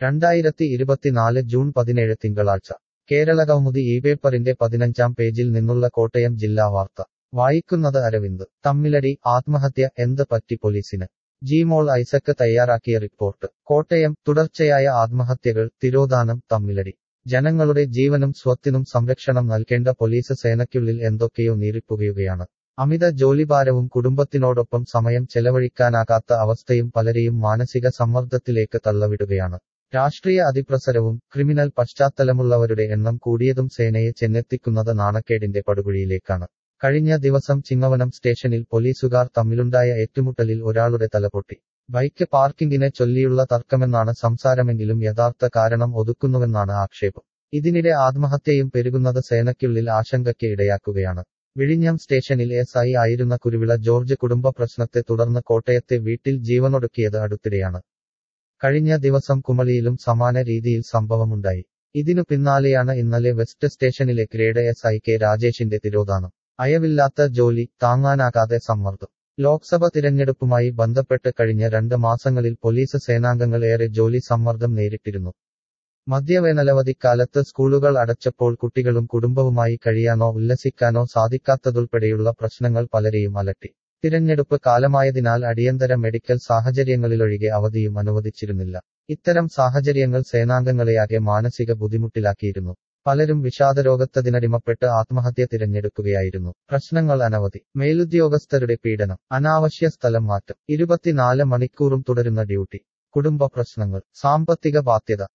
രണ്ടായിരത്തി ഇരുപത്തിനാല് ജൂൺ പതിനേഴ് തിങ്കളാഴ്ച കേരളകൗമുദി ഈ പേപ്പറിന്റെ പതിനഞ്ചാം പേജിൽ നിന്നുള്ള കോട്ടയം ജില്ലാ വാർത്ത വായിക്കുന്നത് അരവിന്ദ് തമ്മിലടി ആത്മഹത്യ എന്ത് പറ്റി പോലീസിന് ജിമോൾ ഐസക്ക് തയ്യാറാക്കിയ റിപ്പോർട്ട് കോട്ടയം തുടർച്ചയായ ആത്മഹത്യകൾ തിരോധാനം തമ്മിലടി ജനങ്ങളുടെ ജീവനും സ്വത്തിനും സംരക്ഷണം നൽകേണ്ട പോലീസ് സേനയ്ക്കുള്ളിൽ എന്തൊക്കെയോ നീറിപ്പുകയുകയാണ് അമിത ജോലിഭാരവും കുടുംബത്തിനോടൊപ്പം സമയം ചെലവഴിക്കാനാകാത്ത അവസ്ഥയും പലരെയും മാനസിക സമ്മർദ്ദത്തിലേക്ക് തള്ളവിടുകയാണ് രാഷ്ട്രീയ അതിപ്രസരവും ക്രിമിനൽ പശ്ചാത്തലമുള്ളവരുടെ എണ്ണം കൂടിയതും സേനയെ ചെന്നെത്തിക്കുന്നത് നാണക്കേടിന്റെ പടുകുഴിയിലേക്കാണ് കഴിഞ്ഞ ദിവസം ചിങ്ങവനം സ്റ്റേഷനിൽ പോലീസുകാർ തമ്മിലുണ്ടായ ഏറ്റുമുട്ടലിൽ ഒരാളുടെ തലപൊട്ടി ബൈക്ക് പാർക്കിംഗിനെ ചൊല്ലിയുള്ള തർക്കമെന്നാണ് സംസാരമെങ്കിലും യഥാർത്ഥ കാരണം ഒതുക്കുന്നുവെന്നാണ് ആക്ഷേപം ഇതിനിടെ ആത്മഹത്യയും പെരുകുന്നത് സേനയ്ക്കുള്ളിൽ ആശങ്കയ്ക്ക് ഇടയാക്കുകയാണ് വിഴിഞ്ഞം സ്റ്റേഷനിൽ എസ് ഐ ആയിരുന്ന കുരുവിള ജോർജ് കുടുംബ പ്രശ്നത്തെ തുടർന്ന് കോട്ടയത്തെ വീട്ടിൽ ജീവനൊടുക്കിയത് അടുത്തിടെയാണ് കഴിഞ്ഞ ദിവസം കുമളിയിലും സമാന രീതിയിൽ സംഭവമുണ്ടായി ഇതിനു പിന്നാലെയാണ് ഇന്നലെ വെസ്റ്റ് സ്റ്റേഷനിലെ ഗ്രേഡ് എസ് ഐ കെ രാജേഷിന്റെ തിരോധാനം അയവില്ലാത്ത ജോലി താങ്ങാനാകാതെ സമ്മർദ്ദം ലോക്സഭ തിരഞ്ഞെടുപ്പുമായി ബന്ധപ്പെട്ട് കഴിഞ്ഞ രണ്ട് മാസങ്ങളിൽ പോലീസ് സേനാംഗങ്ങൾ ഏറെ ജോലി സമ്മർദ്ദം നേരിട്ടിരുന്നു മദ്യവേനലവധിക്കാലത്ത് സ്കൂളുകൾ അടച്ചപ്പോൾ കുട്ടികളും കുടുംബവുമായി കഴിയാനോ ഉല്ലസിക്കാനോ സാധിക്കാത്തതുൾപ്പെടെയുള്ള പ്രശ്നങ്ങൾ പലരെയും അലട്ടി തിരഞ്ഞെടുപ്പ് കാലമായതിനാൽ അടിയന്തര മെഡിക്കൽ സാഹചര്യങ്ങളിലൊഴികെ അവധിയും അനുവദിച്ചിരുന്നില്ല ഇത്തരം സാഹചര്യങ്ങൾ സേനാംഗങ്ങളെയാകെ മാനസിക ബുദ്ധിമുട്ടിലാക്കിയിരുന്നു പലരും വിഷാദരോഗത്തതിനടിമപ്പെട്ട് ആത്മഹത്യ തിരഞ്ഞെടുക്കുകയായിരുന്നു പ്രശ്നങ്ങൾ അനവധി മേലുദ്യോഗസ്ഥരുടെ പീഡനം അനാവശ്യ സ്ഥലം മാറ്റം ഇരുപത്തിനാല് മണിക്കൂറും തുടരുന്ന ഡ്യൂട്ടി കുടുംബ പ്രശ്നങ്ങൾ സാമ്പത്തിക ബാധ്യത